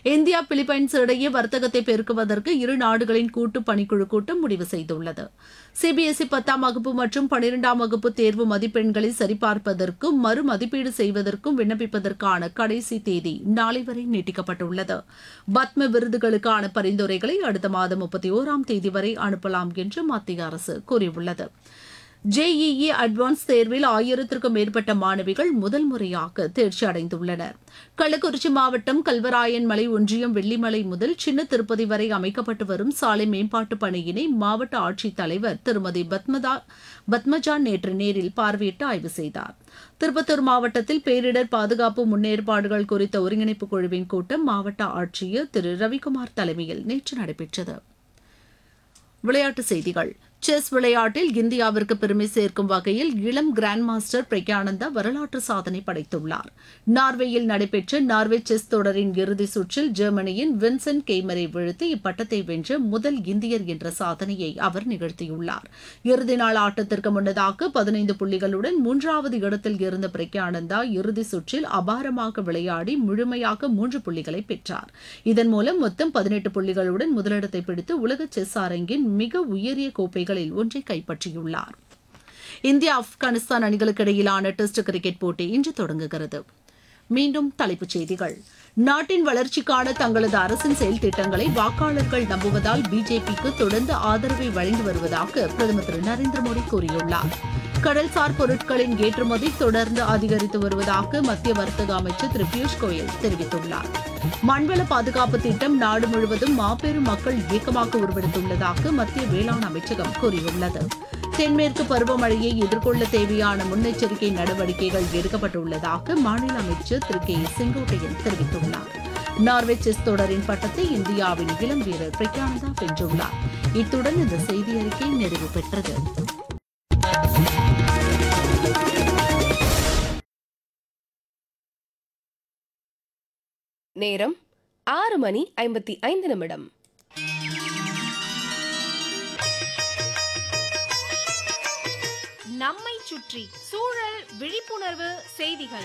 India Philippines இடையே வர்த்தகத்தை பெருக்குவதற்கு இரு நாடுகளின் கூட்டு பணிக்குழு கூட்டம் முடிவு செய்துள்ளது சிபிஎஸ்இ பத்தாம் வகுப்பு மற்றும் பனிரெண்டாம் வகுப்பு தேர்வு மதிப்பெண்களை சரிபார்ப்பதற்கும் மறு மதிப்பீடு செய்வதற்கும் விண்ணப்பிப்பதற்கான கடைசி தேதி நாளை வரை நீட்டிக்கப்பட்டுள்ளது பத்ம விருதுகளுக்கான பரிந்துரைகளை அடுத்த மாதம் முப்பத்தி ஓராம் தேதி வரை அனுப்பலாம் என்று மத்திய அரசு கூறியுள்ளது ஜேஇஇ அட்வான்ஸ் தேர்வில் ஆயிரத்திற்கும் மேற்பட்ட மாணவிகள் முதல் முறையாக தேர்ச்சி அடைந்துள்ளனர் கள்ளக்குறிச்சி மாவட்டம் கல்வராயன் மலை ஒன்றியம் வெள்ளிமலை முதல் சின்ன திருப்பதி வரை அமைக்கப்பட்டு வரும் சாலை மேம்பாட்டு பணியினை மாவட்ட ஆட்சித் தலைவர் திருமதி பத்மதா பத்மஜா நேற்று நேரில் பார்வையிட்டு ஆய்வு செய்தார் திருப்பத்தூர் மாவட்டத்தில் பேரிடர் பாதுகாப்பு முன்னேற்பாடுகள் குறித்த ஒருங்கிணைப்பு குழுவின் கூட்டம் மாவட்ட ஆட்சியர் திரு ரவிக்குமார் தலைமையில் நேற்று நடைபெற்றது விளையாட்டுச் செய்திகள் செஸ் விளையாட்டில் இந்தியாவிற்கு பெருமை சேர்க்கும் வகையில் இளம் கிராண்ட் மாஸ்டர் பிரக்யானந்தா வரலாற்று சாதனை படைத்துள்ளார் நார்வேயில் நடைபெற்ற நார்வே செஸ் தொடரின் இறுதிச் சுற்றில் ஜெர்மனியின் வின்சென்ட் கெய்மரை வீழ்த்தி இப்பட்டத்தை வென்ற முதல் இந்தியர் என்ற சாதனையை அவர் நிகழ்த்தியுள்ளார் இறுதி நாள் ஆட்டத்திற்கு முன்னதாக பதினைந்து புள்ளிகளுடன் மூன்றாவது இடத்தில் இருந்த பிரக்யானந்தா இறுதிச் சுற்றில் அபாரமாக விளையாடி முழுமையாக மூன்று புள்ளிகளை பெற்றார் இதன் மூலம் மொத்தம் பதினெட்டு புள்ளிகளுடன் முதலிடத்தை பிடித்து உலக செஸ் அரங்கின் மிக உயரிய கோப்பைகளில் ஒன்றை கைப்பற்றியுள்ளார் இந்தியா ஆப்கானிஸ்தான் அணிகளுக்கு இடையிலான டெஸ்ட் கிரிக்கெட் போட்டி இன்று தொடங்குகிறது மீண்டும் தலைப்புச் செய்திகள் நாட்டின் வளர்ச்சிக்கான தங்களது அரசின் செயல் திட்டங்களை வாக்காளர்கள் நம்புவதால் பிஜேபிக்கு தொடர்ந்து ஆதரவை வழங்கி வருவதாக பிரதமர் திரு நரேந்திர மோடி கூறியுள்ளார் கடல்சார் பொருட்களின் ஏற்றுமதி தொடர்ந்து அதிகரித்து வருவதாக மத்திய வர்த்தக அமைச்சர் திரு பியூஷ் கோயல் தெரிவித்துள்ளார் மண்வள பாதுகாப்பு திட்டம் நாடு முழுவதும் மாபெரும் மக்கள் இயக்கமாக உருவெடுத்துள்ளதாக மத்திய வேளாண் அமைச்சகம் கூறியுள்ளது தென்மேற்கு பருவமழையை எதிர்கொள்ள தேவையான முன்னெச்சரிக்கை நடவடிக்கைகள் எடுக்கப்பட்டுள்ளதாக மாநில அமைச்சர் திரு கே செங்கோட்டையன் தெரிவித்துள்ளார் நார்வே செஸ் தொடரின் பட்டத்தை இந்தியாவின் இளம் வீரர் பிரக்யானந்தா வென்றுள்ளார் இத்துடன் இந்த செய்தி அறிக்கை நிறைவு பெற்றது நேரம் ஆறு மணி ஐம்பத்தி ஐந்து நிமிடம் நம்மை சுற்றி சூழல் விழிப்புணர்வு செய்திகள்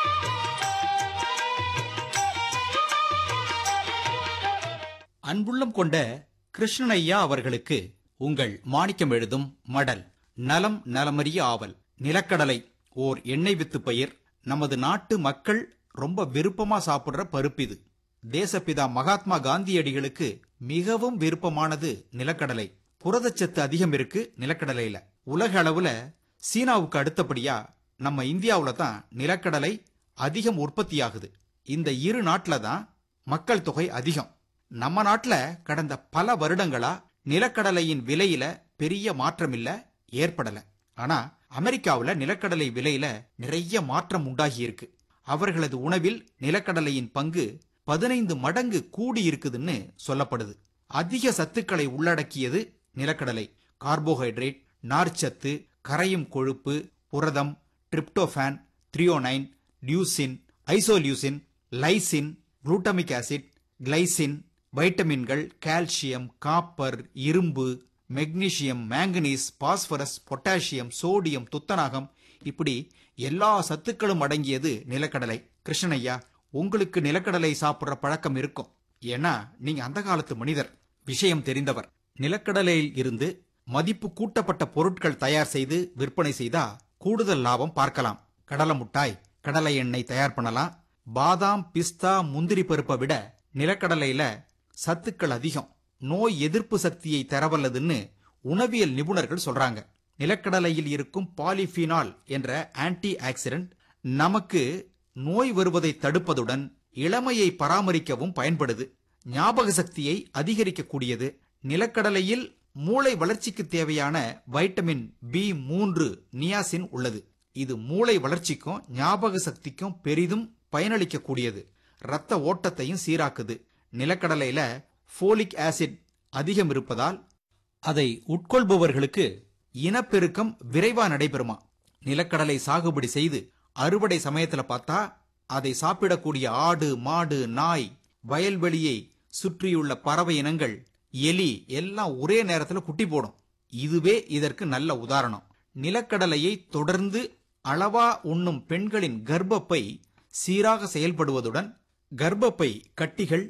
அன்புள்ளம் கொண்ட கிருஷ்ணனையா அவர்களுக்கு உங்கள் மாணிக்கம் எழுதும் மடல் நலம் நலமறிய ஆவல் நிலக்கடலை ஓர் எண்ணெய் வித்து பயிர் நமது நாட்டு மக்கள் ரொம்ப விருப்பமா சாப்பிடுற பருப்பு இது தேசப்பிதா மகாத்மா காந்தியடிகளுக்கு மிகவும் விருப்பமானது நிலக்கடலை புரதச்சத்து அதிகம் இருக்கு நிலக்கடலையில உலக அளவுல சீனாவுக்கு அடுத்தபடியா நம்ம இந்தியாவுல தான் நிலக்கடலை அதிகம் உற்பத்தியாகுது இந்த இரு நாட்டுல தான் மக்கள் தொகை அதிகம் நம்ம நாட்டுல கடந்த பல வருடங்களா நிலக்கடலையின் விலையில பெரிய மாற்றம் இல்ல ஏற்படல ஆனா அமெரிக்காவுல நிலக்கடலை விலையில நிறைய மாற்றம் உண்டாகி இருக்கு அவர்களது உணவில் நிலக்கடலையின் பங்கு பதினைந்து மடங்கு கூடி இருக்குதுன்னு சொல்லப்படுது அதிக சத்துக்களை உள்ளடக்கியது நிலக்கடலை கார்போஹைட்ரேட் நார்ச்சத்து கரையும் கொழுப்பு புரதம் tryptophan threonine leucine isoleucine lysine glutamic acid glycine வைட்டமின்கள் கால்சியம் காப்பர் இரும்பு magnesium manganese phosphorus potassium sodium துத்தநாகம் இப்படி எல்லா சத்துக்களும் அடங்கியது நிலக்கடலை கிருஷ்ணய்யா உங்களுக்கு நிலக்கடலை சாப்பிடுற பழக்கம் இருக்கும் ஏன்னா நீங்க அந்த காலத்து மனிதர் விஷயம் தெரிந்தவர் நிலக்கடலையில் இருந்து மதிப்பு கூட்டப்பட்ட பொருட்கள் தயார் செய்து விற்பனை செய்தா கூடுதல் லாபம் பார்க்கலாம் கடலை முட்டாய் கடலை எண்ணெய் தயார் பண்ணலாம் பாதாம் பிஸ்தா முந்திரி பருப்பை விட நிலக்கடலையில சத்துக்கள் அதிகம் நோய் எதிர்ப்பு சக்தியை தரவல்லதுன்னு உணவியல் நிபுணர்கள் சொல்றாங்க நிலக்கடலையில் இருக்கும் பாலிஃபினால் என்ற ஆன்டி ஆக்சிடென்ட் நமக்கு நோய் வருவதை தடுப்பதுடன் இளமையை பராமரிக்கவும் பயன்படுது ஞாபக சக்தியை அதிகரிக்கக்கூடியது நிலக்கடலையில் மூளை வளர்ச்சிக்கு தேவையான வைட்டமின் பி மூன்று நியாசின் உள்ளது இது மூளை வளர்ச்சிக்கும் ஞாபக சக்திக்கும் பெரிதும் பயனளிக்கக்கூடியது இரத்த ஓட்டத்தையும் சீராக்குது நிலக்கடலையில ஃபோலிக் ஆசிட் அதிகம் இருப்பதால் அதை உட்கொள்பவர்களுக்கு இனப்பெருக்கம் விரைவா நடைபெறுமா நிலக்கடலை சாகுபடி செய்து அறுவடை சமயத்துல பார்த்தா அதை சாப்பிடக்கூடிய ஆடு மாடு நாய் வயல்வெளியை சுற்றியுள்ள பறவை இனங்கள் எலி எல்லாம் ஒரே நேரத்துல குட்டி போடும் இதுவே இதற்கு நல்ல உதாரணம் நிலக்கடலையை தொடர்ந்து அளவா உண்ணும் பெண்களின் கர்ப்பப்பை சீராக செயல்படுவதுடன் கர்ப்பப்பை கட்டிகள்